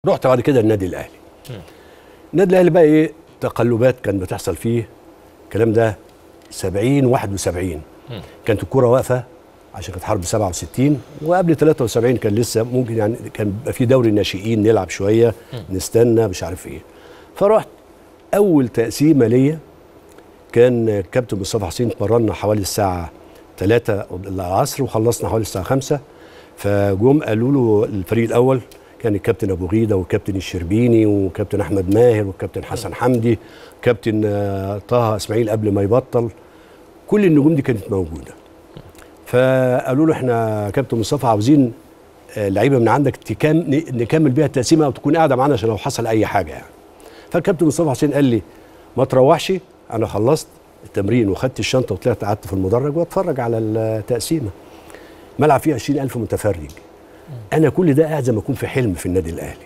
رحت بعد كده النادي الاهلي النادي الاهلي بقى ايه تقلبات كان بتحصل فيه الكلام ده 70 71 كانت الكوره واقفه عشان كانت حرب 67 وقبل 73 كان لسه ممكن يعني كان بيبقى في دوري الناشئين نلعب شويه نستنى مش عارف ايه فرحت اول تقسيمه ليا كان كابتن مصطفى حسين مرنا حوالي الساعه 3 العصر وخلصنا حوالي الساعه 5 فجم قالوا له الفريق الاول كان الكابتن ابو غيده والكابتن الشربيني وكابتن احمد ماهر والكابتن حسن حمدي كابتن آه، طه اسماعيل قبل ما يبطل كل النجوم دي كانت موجوده فقالوا له احنا كابتن مصطفى عاوزين آه، لعيبه من عندك تكام ن- نكمل بيها التقسيمه وتكون قاعده معانا عشان لو حصل اي حاجه يعني فالكابتن مصطفى حسين قال لي ما تروحش انا خلصت التمرين وخدت الشنطه وطلعت قعدت في المدرج واتفرج على التقسيمه ملعب فيه 20000 متفرج انا كل ده قاعد زي ما اكون في حلم في النادي الاهلي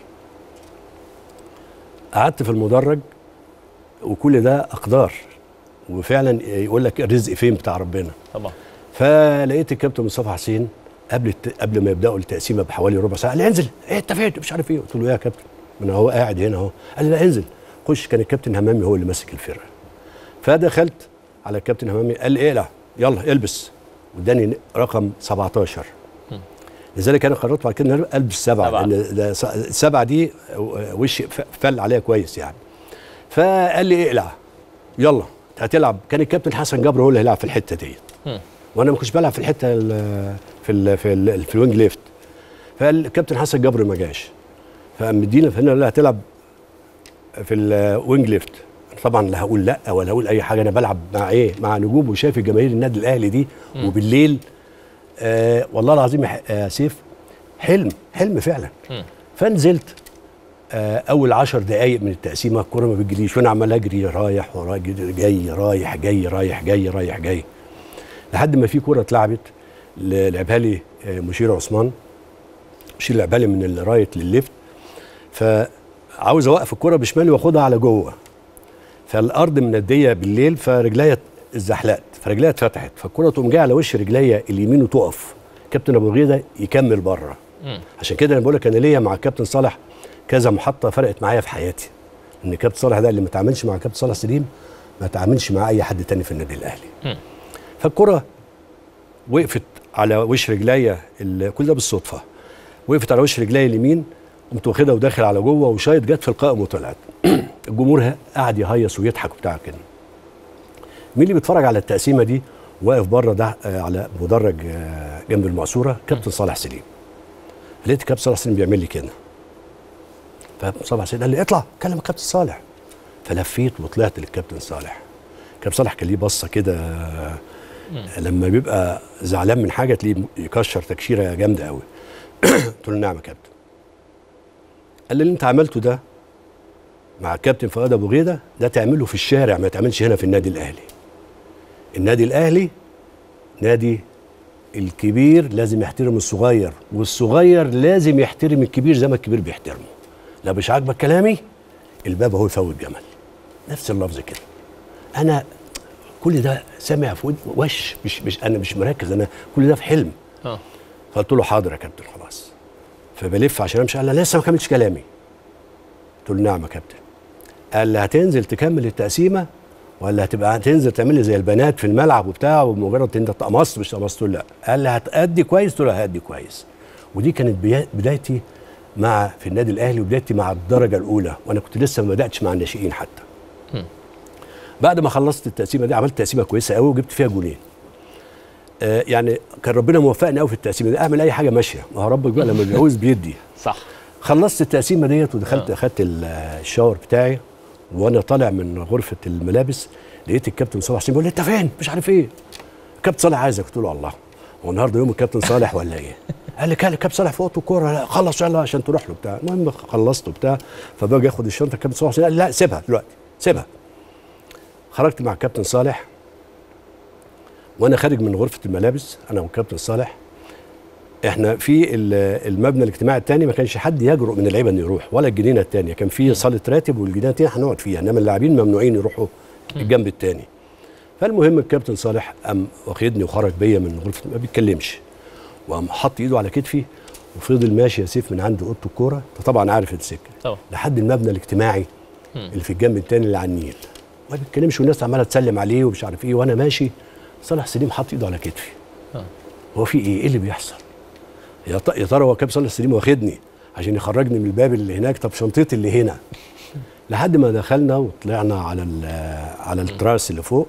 قعدت في المدرج وكل ده اقدار وفعلا يقول لك الرزق فين بتاع ربنا طبعا فلقيت الكابتن مصطفى حسين قبل الت... قبل ما يبداوا التقسيمه بحوالي ربع ساعه قال لي انزل ايه انت فين مش عارف ايه قلت له ايه يا كابتن ما انا هو قاعد هنا اهو قال لي لا انزل خش كان الكابتن همامي هو اللي ماسك الفرقه فدخلت على الكابتن همامي قال لي اقلع يلا البس واداني رقم 17 لذلك انا قررت بعد كده إن أنا البس سبعه سبعة. لان ده س- السبعه دي وشي ف- فل عليها كويس يعني فقال لي اقلع يلا هتلعب كان الكابتن حسن جبر هو اللي هيلعب في الحته ديت مم. وانا ما كنتش بلعب في الحته ال- في ال في ال في الوينج ليفت فالكابتن حسن جبر ما جاش فقام مدينا فهنا لا هتلعب في الوينج ليفت طبعا لا هقول لا ولا هقول اي حاجه انا بلعب مع ايه مع نجوم وشايف جماهير النادي الاهلي دي وبالليل آه والله العظيم يا ح- آه سيف حلم حلم فعلا مم. فنزلت آه اول عشر دقايق من التقسيمه الكوره ما بتجيليش وانا عمال اجري رايح ورايح جاي رايح جاي رايح جاي رايح جاي لحد ما في كوره اتلعبت ل- لعبها لي آه، مشير عثمان مشير لعبها لي من الرايت للليفت فعاوز اوقف الكوره بشمالي واخدها على جوه فالارض منديه بالليل فرجليا اتزحلقت فرجليا اتفتحت فالكوره تقوم جايه على وش رجليا اليمين وتقف كابتن ابو غيده يكمل بره مم. عشان كده انا بقول لك انا ليا مع كابتن صالح كذا محطه فرقت معايا في حياتي ان كابتن صالح ده اللي ما تعاملش مع كابتن صالح سليم ما تعاملش مع اي حد تاني في النادي الاهلي مم. فالكره وقفت على وش رجليا ال- كل ده بالصدفه وقفت على وش رجليا اليمين قمت واخدها وداخل على جوه وشايط جت في القائم وطلعت الجمهور ه- قعد يهيص ويضحك وبتاع كده مين اللي بيتفرج على التقسيمه دي واقف بره ده آه، على مدرج آه، جنب المقصوره كابتن صالح سليم لقيت كابتن صالح سليم بيعمل لي كده فصالح سليم قال لي اطلع كلم الكابتن صالح فلفيت وطلعت للكابتن صالح كابتن صالح كان ليه بصه كده آه، لما بيبقى زعلان من حاجه تلاقيه يكشر تكشيره جامده قوي قلت له نعم يا كابتن قال لي اللي انت عملته ده مع الكابتن فؤاد ابو غيده ده تعمله في الشارع ما تعملش هنا في النادي الاهلي النادي الاهلي نادي الكبير لازم يحترم الصغير والصغير لازم يحترم الكبير زي ما الكبير بيحترمه لا مش عاجبك كلامي الباب اهو يفوت جمل نفس اللفظ كده انا كل ده سامع في ود- وش مش مش انا مش مركز انا كل ده في حلم اه فقلت له حاضر يا كابتن خلاص فبلف عشان امشي قال لي لسه ما كملتش كلامي قلت له نعم يا كابتن قال لي هتنزل تكمل التقسيمه ولا هتبقى هتنزل تعمل لي زي البنات في الملعب وبتاع ومجرد انت تقمصت مش تقمصت قلت له لا قال لي هتأدي كويس قلت له هأدي كويس ودي كانت بيا- بدايتي مع في النادي الاهلي وبدايتي مع الدرجه الاولى وانا كنت لسه ما بداتش مع الناشئين حتى بعد ما خلصت التقسيمه دي عملت تقسيمه كويسه قوي وجبت فيها جولين آه يعني كان ربنا موفقني قوي في التقسيمه دي اعمل اي حاجه ماشيه ما هو ربك بقى لما بيعوز بيدي صح خلصت التقسيمه ديت ودخلت اخدت ال- الشاور بتاعي وانا طالع من غرفه الملابس لقيت الكابتن صالح حسين بيقول لي انت فين مش عارف ايه الكابتن صالح عايزك قلت له الله هو النهارده يوم الكابتن صالح ولا ايه قال لي كان الكابتن صالح في اوضه الكوره لا خلص يلا عشان تروح له بتاع المهم خلصت وبتاع فباجي اخد الشنطه الكابتن صالح حسين قال لي لا سيبها دلوقتي سيبها خرجت مع الكابتن صالح وانا خارج من غرفه الملابس انا والكابتن صالح احنا في ال- المبنى الاجتماعي الثاني ما كانش حد يجرؤ من اللعيبه انه يروح ولا الجنينه الثانيه كان في صاله راتب والجنينه الثانيه هنقعد فيها انما اللاعبين ممنوعين يروحوا الجنب الثاني فالمهم الكابتن صالح قام واخدني وخرج بيا من غرفه ما بيتكلمش وقام حط ايده على كتفي وفضل ماشي يا سيف من عند اوضه الكوره انت طبعا عارف السكه طبعا لحد المبنى الاجتماعي مم. اللي في الجنب التاني اللي على النيل ما بيتكلمش والناس عماله تسلم عليه ومش عارف ايه وانا ماشي صالح سليم حاطط ايده على كتفي آه. هو في ايه؟ ايه اللي بيحصل؟ يا ط- يا ترى هو كابتن صالح سليم واخدني عشان يخرجني من الباب اللي هناك طب شنطتي اللي هنا لحد ما دخلنا وطلعنا على ال- على التراس اللي فوق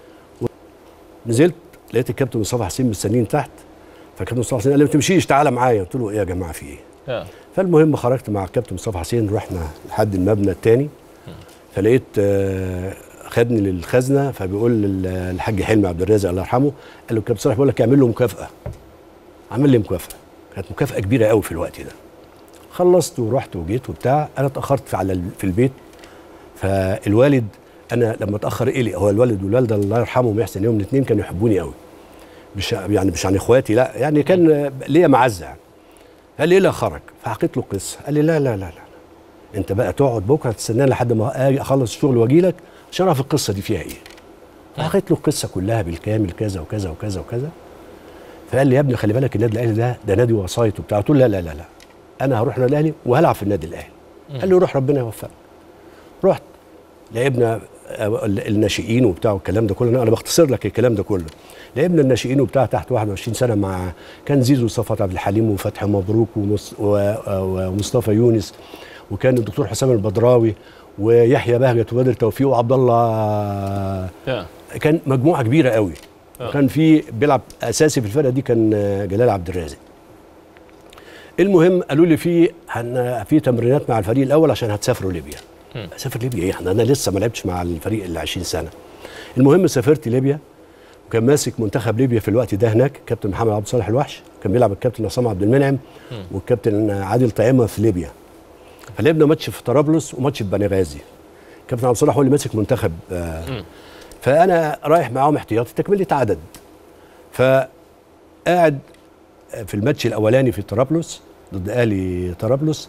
نزلت لقيت الكابتن مصطفى حسين مستنيين تحت فالكابتن مصطفى حسين قال لي ما تمشيش تعالى معايا قلت له ايه يا جماعه في ايه؟ آه. فالمهم خرجت مع الكابتن مصطفى حسين رحنا لحد المبنى الثاني فلقيت آه، خدني للخزنه فبيقول لل- الحاج حلمي عبد الرازق الله يرحمه قال له الكابتن صالح بيقول لك اعمل له مكافاه عمل لي مكافاه كانت مكافاه كبيره قوي في الوقت ده خلصت ورحت وجيت وبتاع انا اتاخرت في على ال- في البيت فالوالد انا لما اتاخر الي هو الوالد والوالده الله يرحمهم يحسن يوم الاثنين كانوا يحبوني قوي مش يعني مش عن اخواتي لا يعني كان ليا معزه يعني قال لي ايه اللي خرج فحكيت له القصه قال لي لا لا لا لا انت بقى تقعد بكره تستناني لحد ما اجي اخلص الشغل واجي لك عشان اعرف القصه دي فيها ايه فحكيت له القصه كلها بالكامل كذا وكذا وكذا وكذا فقال لي يا ابني خلي بالك النادي الاهلي ده ده نادي وسايط وبتاع قلت له لا لا لا لا انا هروح النادي الاهلي وهلعب في النادي الاهلي قال لي روح ربنا يوفقك رحت لعبنا آه، الناشئين وبتاع والكلام ده كله انا بختصر لك الكلام ده كله لعبنا الناشئين وبتاع تحت 21 سنه مع كان زيزو وصفوت عبد الحليم وفتحي مبروك ومص- و- ومصطفى يونس وكان الدكتور حسام البدراوي ويحيى بهجت وبدر توفيق وعبد الله آه. كان مجموعه كبيره قوي آه. كان في بيلعب اساسي في الفرقه دي كان آه، جلال عبد الرازق المهم قالوا لي في هن في تمرينات مع الفريق الاول عشان هتسافروا ليبيا مم. اسافر ليبيا ايه احنا انا لسه ما لعبتش مع الفريق اللي 20 سنه المهم سافرت ليبيا وكان ماسك منتخب ليبيا في الوقت ده هناك كابتن محمد عبد الصالح الوحش كان بيلعب الكابتن عصام عبد المنعم والكابتن عادل طعيمه في ليبيا فلعبنا ماتش في طرابلس وماتش في بنغازي كابتن عبد الصالح هو اللي ماسك منتخب آه مم. فانا رايح معاهم احتياطي تكمله عدد فقاعد في الماتش الاولاني في طرابلس ضد اهلي طرابلس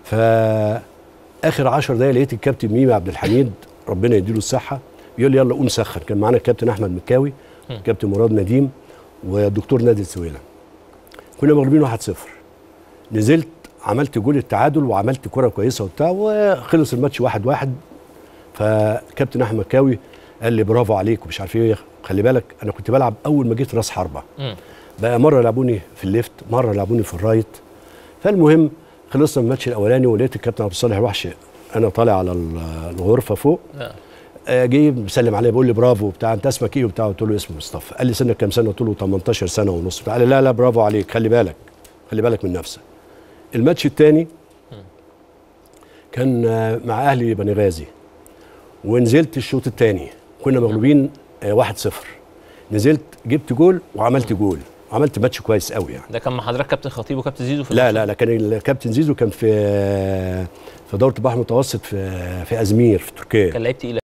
فاخر 10 دقايق لقيت الكابتن ميمي عبد الحميد ربنا يديله الصحه بيقول لي يلا قوم سخن كان معانا الكابتن احمد مكاوي الكابتن مراد نديم والدكتور نادي السويلة كنا مغلوبين 1-0 نزلت عملت جول التعادل وعملت كره كويسه وبتاع وخلص الماتش 1-1 واحد واحد فكابتن احمد مكاوي قال لي برافو عليك ومش عارف ايه خلي بالك انا كنت بلعب اول ما جيت راس حربه مم. بقى مره لعبوني في الليفت مره لعبوني في الرايت فالمهم خلصنا من الماتش الاولاني ولقيت الكابتن عبد الصالح الوحش انا طالع على ال- الغرفه فوق آه. آه، جه بيسلم عليا بيقول لي برافو بتاع انت اسمك ايه وبتاع قلت له اسمي مصطفى قال لي سنك كام سنه قلت له 18 سنه ونص قال لي لا لا برافو عليك خلي بالك خلي بالك من نفسك الماتش الثاني كان آه، مع اهلي بني غازي ونزلت الشوط الثاني كنا مغلوبين آه، 1-0 نزلت جبت جول وعملت جول عملت ماتش كويس قوي يعني ده كان مع حضرتك كابتن خطيب وكابتن زيزو في لا الماتش؟ لا لا كان الكابتن زيزو كان في في دوره البحر المتوسط في في ازمير في تركيا كان لعيب تقيل